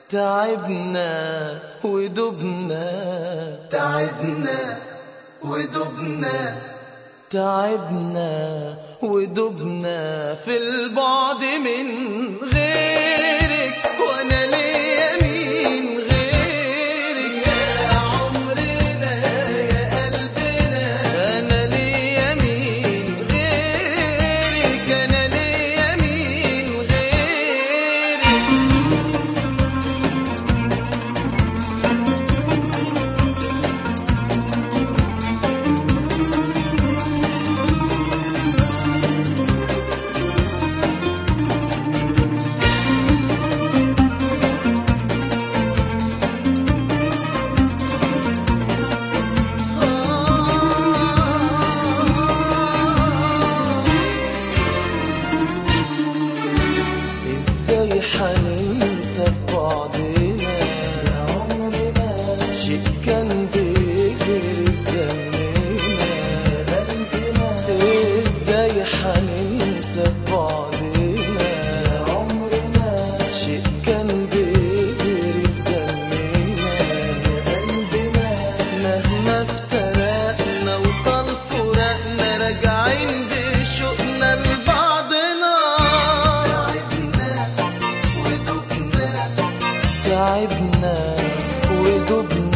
تعبنا ودبنا تعبنا ودبنا تعبنا ودبنا في البعد من غيرك وانا ليا مين غيرك يا عمرنا يا قلبنا انا ليا مين غيرك انا ليا مين غيرك ازاي حننسى في بعضنا يا عمرنا شيء كان بيجري في دمنا قلبنا ازاي حننسى في بعضنا يا عمرنا شيء كان بيجري في دمنا يا قلبنا مهما افترقنا وطال فراقنا راجعين بشوقنا لبعضنا تعبنا ودبنا تعبنا ودبنا